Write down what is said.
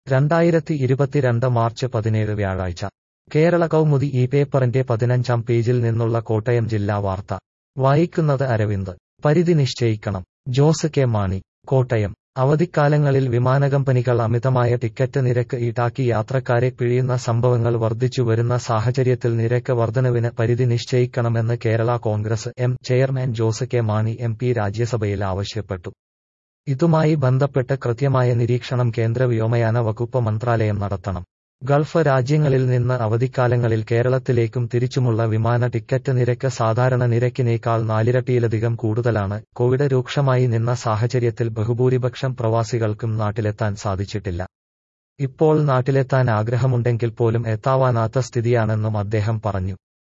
രണ്ടായിരത്തി ഇരുപത്തിരണ്ട് മാർച്ച് പതിനേഴ് വ്യാഴാഴ്ച കേരള കൗമുദി ഈ പേപ്പറിന്റെ പതിനഞ്ചാം പേജിൽ നിന്നുള്ള കോട്ടയം ജില്ലാ വാർത്ത വായിക്കുന്നത് അരവിന്ദ് പരിധി നിശ്ചയിക്കണം ജോസ് കെ മാണി കോട്ടയം അവധിക്കാലങ്ങളിൽ വിമാനകമ്പനികൾ അമിതമായ ടിക്കറ്റ് നിരക്ക് ഈടാക്കി യാത്രക്കാരെ പിഴിയുന്ന സംഭവങ്ങൾ വർദ്ധിച്ചു വരുന്ന സാഹചര്യത്തിൽ നിരക്ക് വർധനവിന് പരിധി നിശ്ചയിക്കണമെന്ന് Kerala congress M chairman Jose K Mani M P രാജ്യസഭയിൽ ആവശ്യപ്പെട്ടു ഇതുമായി ബന്ധപ്പെട്ട് കൃത്യമായ നിരീക്ഷണം കേന്ദ്ര വ്യോമയാന വകുപ്പ് മന്ത്രാലയം നടത്തണം ഗൾഫ് രാജ്യങ്ങളിൽ നിന്ന് അവധിക്കാലങ്ങളിൽ കേരളത്തിലേക്കും തിരിച്ചുമുള്ള വിമാന ടിക്കറ്റ് നിരക്ക് സാധാരണ നിരക്കിനേക്കാൾ നാലിരട്ടിയിലധികം കൂടുതലാണ് കോവിഡ് രൂക്ഷമായി നിന്ന സാഹചര്യത്തിൽ ബഹുഭൂരിപക്ഷം പ്രവാസികൾക്കും നാട്ടിലെത്താൻ സാധിച്ചിട്ടില്ല ഇപ്പോൾ നാട്ടിലെത്താൻ ആഗ്രഹമുണ്ടെങ്കിൽ പോലും എത്താവാനാത്ത സ്ഥിതിയാണെന്നും അദ്ദേഹം പറഞ്ഞു